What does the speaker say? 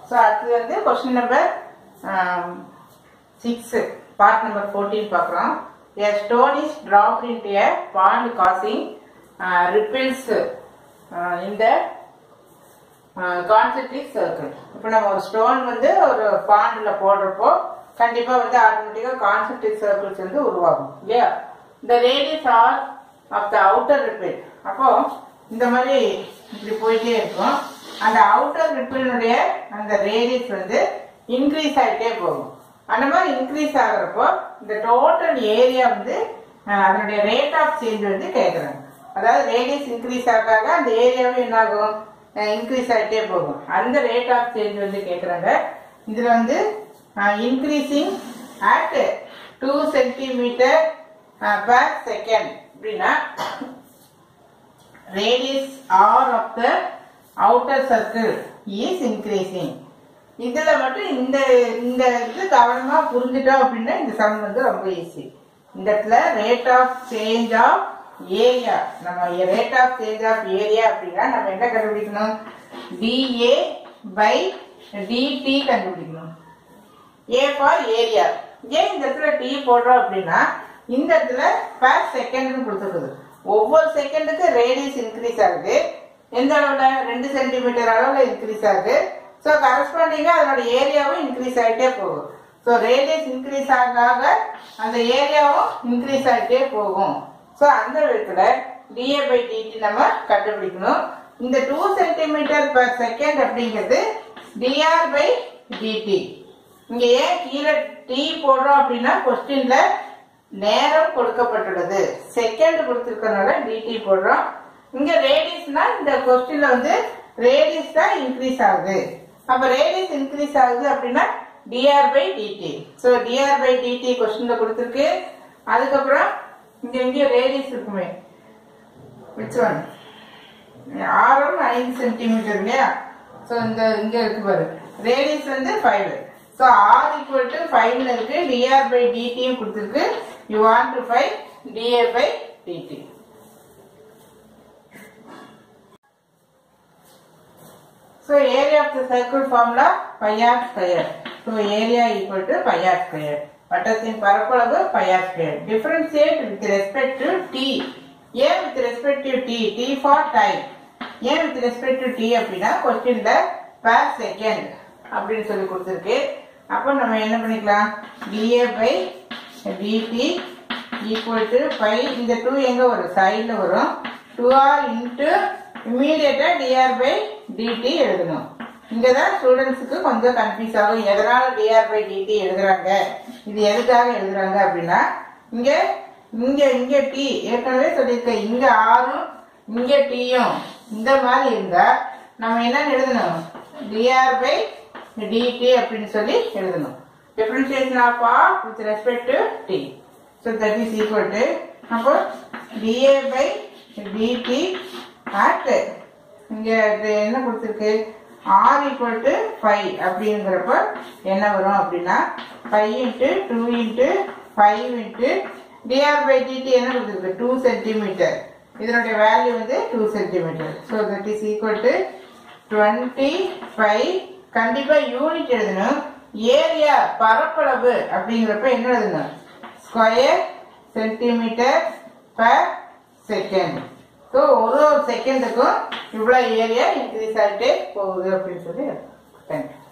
So அடுத்தது வந்து question number six part number fourteen பார்க்குறோம் A stone is dropped into a pond causing uh, ripples uh, in the concentric circle இப்போ நம்ம ஒரு stone வந்து ஒரு பாண்டில் போடுறப்போ கண்டிப்பாக வந்து ஆட்டோமேட்டிக்காக கான்சென்ட்ரிக் சர்க்கிள்ஸ் வந்து உருவாகும் இல்லையா இந்த radius R of the outer ripple அப்போ இந்த மாதிரி இப்படி போயிட்டே இருக்கும் அந்த அவுட்டர் ரிப்பிளுடைய அந்த ரேடியஸ் வந்து இன்க்ரீஸ் ஆகிட்டே போகும் அந்த மாதிரி இன்க்ரீஸ் ஆகுறப்போ இந்த டோட்டல் ஏரியா வந்து அஹ், அதனுடைய ரேட் ஆஃப் சேஞ்ச் வந்து கேட்குறாங்க அதாவது ரேடியஸ் இன்க்ரீஸ் ஆக ஆக அந்த ஏரியாவே என்ன ஆகும் இன்க்ரீஸ் ஆகிட்டே போகும் அந்த ரேட் ஆஃப் சேஞ்ச் வந்து கேட்குறாங்க இதில் வந்து increasing at two centimetre per second அப்படின்னா radius r of the outer circle is increasing இதுல மட்டும் இந்த இந்த இது கவனமா புரிஞ்சுட்டோம் அப்படின்னா இந்த சம் வந்து ரொம்ப ஈஸி இந்த இடத்துல rate of change of area நம்ம rate of change of area அப்படின்னா நம்ம என்ன கண்டுபிடிக்கணும் டிஏ பை டிடி கண்டுபிடிக்கணும் ஏ ஃபார் ஏரியா ஏன் இந்த இடத்துல டி போடுறோம் அப்படின்னா இந்த இடத்துல பர் செகண்ட்னு கொடுத்துருக்குது ஒவ்வொரு செகண்டுக்கு ரேடியஸ் இன்க்ரீஸ் ஆகுது எந்த அளவுல ரெண்டு சென்டிமீட்டர் அளவுல இன்க்ரீஸ் ஆகுது ஸோ கரஸ்பாண்டிங்கா அதனோட ஏரியாவும் இன்க்ரீஸ் ஆகிட்டே போகும் ஸோ ரேடியஸ் இன்க்ரீஸ் ஆக ஆக அந்த ஏரியாவும் இன்க்ரீஸ் ஆகிட்டே போகும் ஸோ அந்த விதத்துல டிஏ பை டிடி நம்ம கண்டுபிடிக்கணும் இந்த டூ சென்டிமீட்டர் பர் செகண்ட் அப்படிங்கிறது டிஆர் பை டிடி இங்க ஏன் கீழே டி போடுறோம் அப்படின்னா கொஸ்டின்ல நேரம் கொடுக்கப்பட்டுள்ளது செகண்ட் கொடுத்துருக்கறனால டிடி போடுறோம் இங்க ரேடியஸ்னா இந்த கொஸ்டின்ல வந்து ரேடியஸ் தான் இன்க்ரீஸ் ஆகுது அப்ப ரேடியஸ் இன்க்ரீஸ் ஆகுது அப்படின்னா dr by dt so dr by dt கொஸ்டின்ல கொடுத்துருக்கு அதுக்கப்புறம் இங்க எங்கேயும் ரேடியஸ் இருக்குமே விச் ஒன் ஆரம் ஐந்து சென்டிமீட்டர் இல்லையா ஸோ இந்த இங்க இருக்கு பாரு ரேடியஸ் வந்து five so r equal to ஃபைவ்ல இருக்கு டிஆர் பை டிடியும் கொடுத்துருக்கு you want to five dA by dt So area of the circle formula pi r square. So area equal to pi r square. வட்டத்தின் பரப்பளவு pi r square. Differentiate with respect to t. ஏன் with respect to t? t for time. ஏன் with respect to t அப்படின்னா கொஸ்டின்ல per second அப்படின்னு சொல்லி கொடுத்துருக்கு அப்போ நம்ம என்ன பண்ணிக்கலாம் dA by dt equal to pi இந்த டூ எங்க வரும் சைடில் வரும் two r into immediately dr by dt எழுதணும் இங்க தான் ஸ்டூடெண்ட்ஸுக்கு கொஞ்சம் கன்ஃபியூஸ் ஆகும் எதனால டிஆர் பை டிடி எழுதுறாங்க இது எதுக்காக எழுதுறாங்க அப்படின்னா இங்க இங்க இங்க டி ஏற்கனவே சொல்லியிருக்கேன் இங்க ஆறும் இங்க டீயும் இந்த மாதிரி இருந்தா நம்ம என்ன எழுதணும் டிஆர் பை டிடி அப்படின்னு சொல்லி எழுதணும் differentiation of ah with respect to t so that is equal to அப்போ டிஏ பை டிடி அட் இங்க இது என்ன கொடுத்துருக்கு ஆர் ஈக்குவல் டு ஃபைவ் அப்படிங்கிறப்ப என்ன வரும் அப்படின்னா five into two into five into dr by dt என்ன கொடுத்துருக்கு டூ சென்டிமீட்டர் இதனுடைய வேல்யூ வந்து two centimetre so that is equal to twenty five கண்டிப்பா யூனிட் எழுதணும் ஏரியா பரப்பளவு அப்படிங்கிறப்ப என்ன எழுதணும் square centimetre per second so ஒரு ஒரு செகண்டுக்கும் இவ்வளோ ஏரியா இன்க்ரீஸ் ஆகிட்டே போகுது அப்படின்னு சொல்லி தேங்க்யூ